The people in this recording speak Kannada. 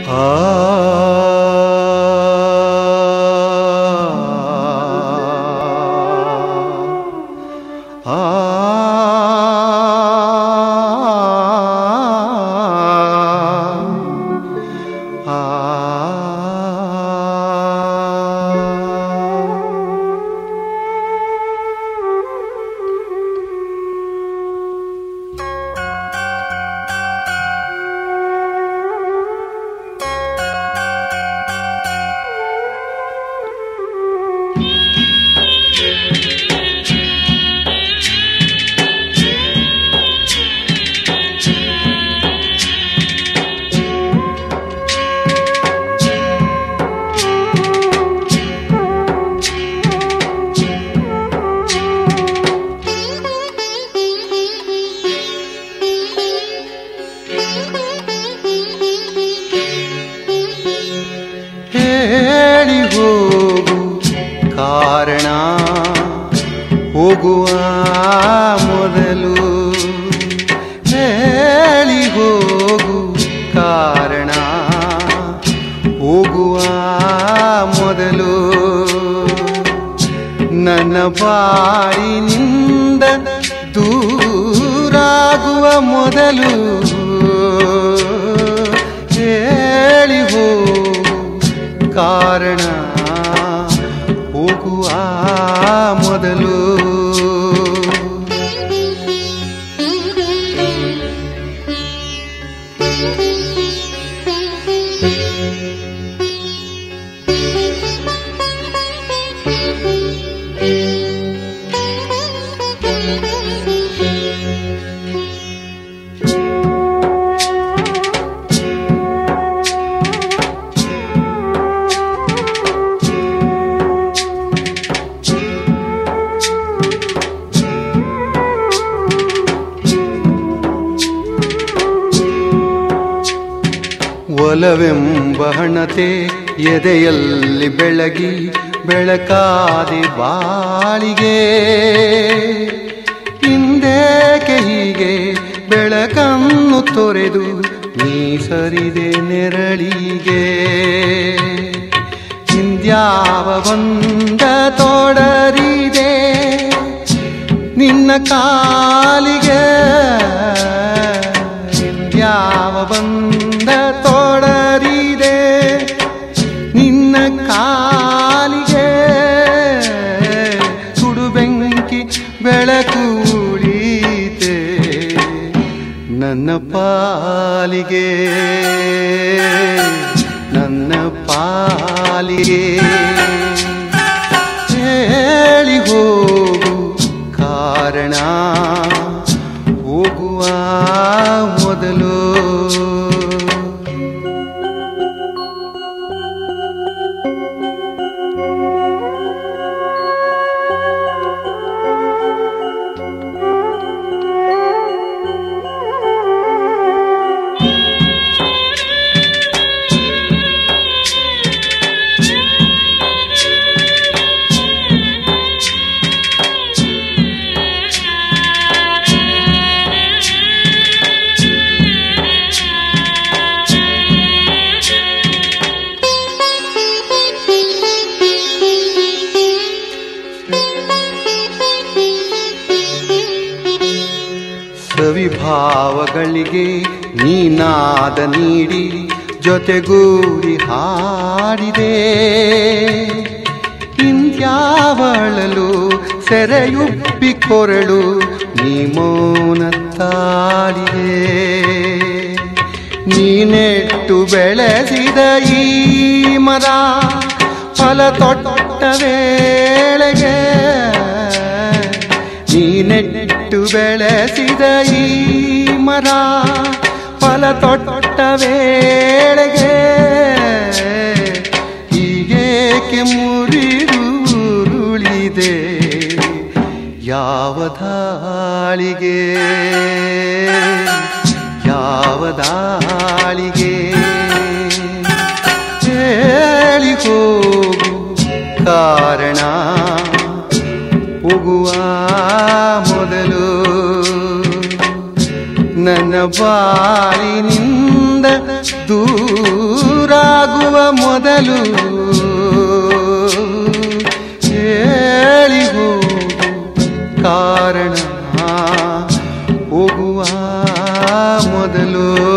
ಹೇಳಿ ಹೋಗು ಕಾರಣ ಹೋಗುವ ಮೊದಲು ಹೇಳಿ ಹೋಗು ಕಾರಣ ಹೋಗುವ ಮೊದಲು ನನ್ನ ಬಾಳಿನಿಂದ ದೂರಾಗುವ ಮೊದಲು ಹೇಳಿ ಹೋಗು ಕಾರಣ ಹೋಗುವ ಮೊದಲು ಒಲವೆಂಬ ಹಣತೆ ಎದೆಯಲ್ಲಿ ಬೆಳಗಿ ಬೆಳಕಾದಿ ಬಾಳಿಗೆ ಹಿಂದೇಕೆ ಹೀಗೆ ಬೆಳಕನ್ನು ತೊರೆದು ನೀ ಸರಿದೆ ನೆರಳಿಗೆ ಹಿಂದ್ಯಾವ ಬಂದ ತೋಡರಿದೆ ನಿನ್ನ ಕಾಲಿಗೆ ಯಾವ ಬಂದ ತೋಡರಿದೆ ನಿನ್ನ ಕಾಲಿಗೆ ಸುಡು ಬೆಂಕಿ ಬೆಳಕು ಉಳೀತೆ ನನ್ನ ಪಾಲಿಗೆ ನನ್ನ ಪಾಲಿಗೆ ಹೇಳಿ ಹೋಗು ಕಾರಣ ಹೋಗುವ ಮೊದಲು ಸವಿಭಾವಗಳಿಗೆ ನೀನಾದ ನೀಡಿ ಜೊತೆಗೂಡಿ ಹಾಡಿದೆ ಇಂದ್ಯಾವಳಲು ಸೆರೆಯುಬ್ಬಿ ಕೊರಳು ನೀ ಮೌನ ತಾಳಿದೆ ನೀನೆಟ್ಟು ಬೆಳೆಸಿದ ಈ ಮರ ಫಲ ತೊಟ್ಟ ವೇಳೆಗೆ ನೀನೆಟ್ಟು ಬೆಳೆಸಿದ ಈ ಮರ ಫಲ ತೊಟ್ಟ ವೇಳೆಗೆ ಹೀಗೇಕೆ ಮುರಿದುರುಳಿದೆ ಯಾವ ದಾಳಿಗೆ ಯಾವ ದಾಳಿಗೆ ಹೇಳಿ ಹೋಗು ಕಾರಣ ಹೋಗುವ ಮೊದಲು ನನ್ನ ಬಾಳಿನಿಂದ ದೂರಾಗುವ ಬೆಳಗಾಗುವ ಮೊದಲು ಹೇಳಿ ಹೋಗು ಕಾರಣ ಹೋಗುವ ಮೊದಲು